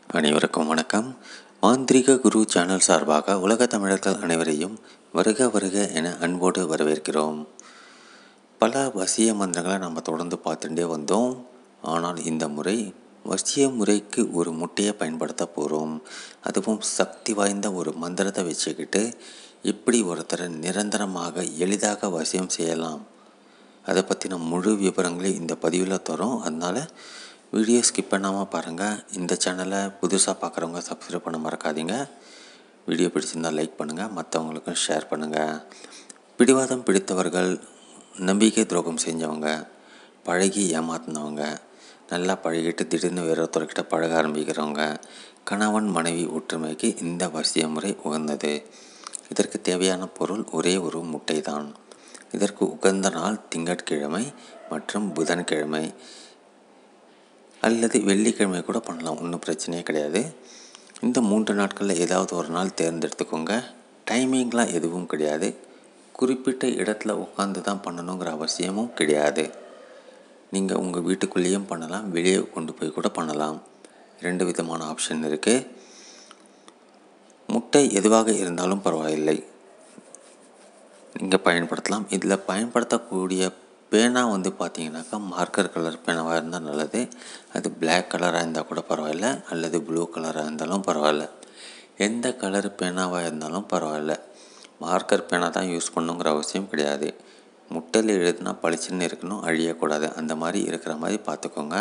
அனைவருக்கும் வணக்கம் மாந்திரிக குரு சேனல் சார்பாக உலக தமிழர்கள் அனைவரையும் வருக வருக என அன்போடு வரவேற்கிறோம் பல வசிய மந்திரங்களை நம்ம தொடர்ந்து பார்த்துட்டே வந்தோம் ஆனால் இந்த முறை வசிய முறைக்கு ஒரு முட்டையை பயன்படுத்த போகிறோம் அதுவும் சக்தி வாய்ந்த ஒரு மந்திரத்தை வச்சுக்கிட்டு இப்படி ஒருத்தரை நிரந்தரமாக எளிதாக வசியம் செய்யலாம் அதை பற்றின முழு விவரங்களை இந்த பதிவில் தரோம் அதனால் வீடியோ ஸ்கிப் பண்ணாமல் பாருங்கள் இந்த சேனலை புதுசாக பார்க்குறவங்க சப்ஸ்கிரைப் பண்ண மறக்காதீங்க வீடியோ பிடிச்சிருந்தால் லைக் பண்ணுங்கள் மற்றவங்களுக்கும் ஷேர் பண்ணுங்கள் பிடிவாதம் பிடித்தவர்கள் நம்பிக்கை துரோகம் செஞ்சவங்க பழகி ஏமாத்தினவங்க நல்லா பழகிட்டு திடீர்னு வேற ஒருத்தர்கிட்ட பழக ஆரம்பிக்கிறவங்க கணவன் மனைவி ஒற்றுமைக்கு இந்த வசிய முறை உகந்தது இதற்கு தேவையான பொருள் ஒரே ஒரு முட்டை தான் இதற்கு உகந்த நாள் திங்கட்கிழமை மற்றும் புதன்கிழமை அல்லது வெள்ளிக்கிழமை கூட பண்ணலாம் ஒன்றும் பிரச்சனையே கிடையாது இந்த மூன்று நாட்களில் ஏதாவது ஒரு நாள் தேர்ந்தெடுத்துக்கோங்க டைமிங்லாம் எதுவும் கிடையாது குறிப்பிட்ட இடத்துல உட்காந்து தான் பண்ணணுங்கிற அவசியமும் கிடையாது நீங்கள் உங்கள் வீட்டுக்குள்ளேயும் பண்ணலாம் வெளியே கொண்டு போய் கூட பண்ணலாம் ரெண்டு விதமான ஆப்ஷன் இருக்குது முட்டை எதுவாக இருந்தாலும் பரவாயில்லை நீங்கள் பயன்படுத்தலாம் இதில் பயன்படுத்தக்கூடிய பேனா வந்து பார்த்தீங்கன்னாக்கா மார்க்கர் கலர் பேனாவாக இருந்தால் நல்லது அது பிளாக் கலராக இருந்தால் கூட பரவாயில்ல அல்லது ப்ளூ கலராக இருந்தாலும் பரவாயில்ல எந்த கலர் பேனாவாக இருந்தாலும் பரவாயில்ல மார்க்கர் பேனா தான் யூஸ் பண்ணுங்கிற அவசியம் கிடையாது முட்டையில் எழுதுனா பளிச்சுன்னு இருக்கணும் அழியக்கூடாது அந்த மாதிரி இருக்கிற மாதிரி பார்த்துக்கோங்க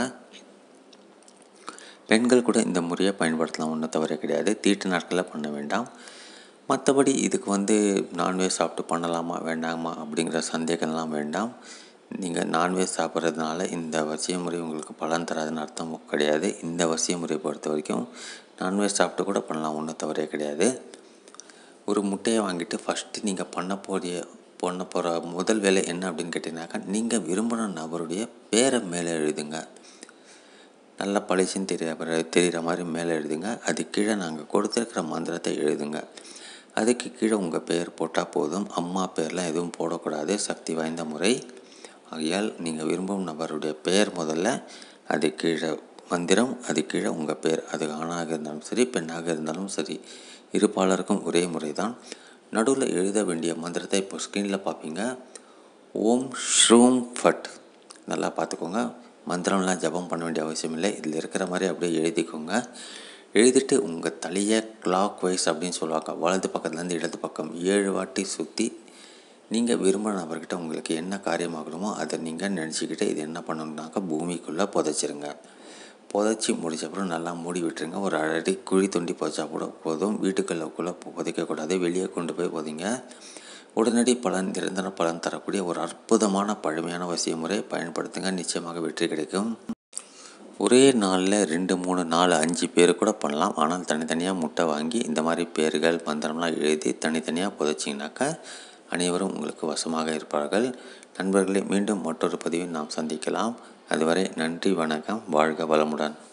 பெண்கள் கூட இந்த முறையை பயன்படுத்தலாம் ஒன்றும் தவறே கிடையாது தீட்டு நாட்களில் பண்ண வேண்டாம் மற்றபடி இதுக்கு வந்து நான்வெஜ் சாப்பிட்டு பண்ணலாமா வேண்டாமா அப்படிங்கிற சந்தேகம்லாம் வேண்டாம் நீங்கள் நான்வெஜ் சாப்பிட்றதுனால இந்த வசிய முறை உங்களுக்கு பலன் தராதுன்னு அர்த்தம் கிடையாது இந்த வசிய முறையை பொறுத்த வரைக்கும் நான்வெஜ் சாப்பிட்டு கூட பண்ணலாம் ஒன்றும் தவறே கிடையாது ஒரு முட்டையை வாங்கிட்டு ஃபஸ்ட்டு நீங்கள் பண்ண போகிற பண்ண போகிற முதல் வேலை என்ன அப்படின்னு கேட்டிங்கனாக்கா நீங்கள் விரும்பின நபருடைய பேரை மேலே எழுதுங்க நல்லா பளிச்சுன்னு தெரிய தெரிகிற மாதிரி மேலே எழுதுங்க அது கீழே நாங்கள் கொடுத்துருக்கிற மந்திரத்தை எழுதுங்க அதுக்கு கீழே உங்கள் பெயர் போட்டால் போதும் அம்மா பேர்லாம் எதுவும் போடக்கூடாது சக்தி வாய்ந்த முறை ஆகையால் நீங்கள் விரும்பும் நபருடைய பெயர் முதல்ல அது கீழே மந்திரம் அது கீழே உங்கள் பேர் அது ஆணாக இருந்தாலும் சரி பெண்ணாக இருந்தாலும் சரி இருப்பாளருக்கும் ஒரே முறை தான் நடுவில் எழுத வேண்டிய மந்திரத்தை இப்போ ஸ்க்ரீனில் பார்ப்பீங்க ஓம் ஷ்ரூம் ஃபட் நல்லா பார்த்துக்கோங்க மந்திரம்லாம் ஜபம் பண்ண வேண்டிய அவசியம் இல்லை இதில் இருக்கிற மாதிரி அப்படியே எழுதிக்கோங்க எழுதிட்டு உங்கள் தலையை கிளாக் வைஸ் அப்படின்னு சொல்லுவாங்க வலது பக்கத்துலேருந்து இடது பக்கம் ஏழு வாட்டி சுற்றி நீங்கள் விரும்பின நபர்கிட்ட உங்களுக்கு என்ன காரியமாகணுமோ அதை நீங்கள் நினச்சிக்கிட்டு இது என்ன பண்ணணுன்னாக்கா பூமிக்குள்ளே புதைச்சிருங்க புதைச்சி முடிச்ச அப்புறம் நல்லா மூடி விட்டுருங்க ஒரு அடி குழி தொண்டி புதைச்சா கூட போதும் வீட்டுக்குள்ளக்குள்ளே புதைக்கக்கூடாது வெளியே கொண்டு போய் புதைங்க உடனடி பலன் நிரந்தர பலன் தரக்கூடிய ஒரு அற்புதமான பழமையான வசிய முறை பயன்படுத்துங்க நிச்சயமாக வெற்றி கிடைக்கும் ஒரே நாளில் ரெண்டு மூணு நாலு அஞ்சு பேர் கூட பண்ணலாம் ஆனால் தனித்தனியாக முட்டை வாங்கி இந்த மாதிரி பேர்கள் மந்திரம்லாம் எழுதி தனித்தனியாக புதைச்சிங்கனாக்கா அனைவரும் உங்களுக்கு வசமாக இருப்பார்கள் நண்பர்களே மீண்டும் மற்றொரு பதிவில் நாம் சந்திக்கலாம் அதுவரை நன்றி வணக்கம் வாழ்க வளமுடன்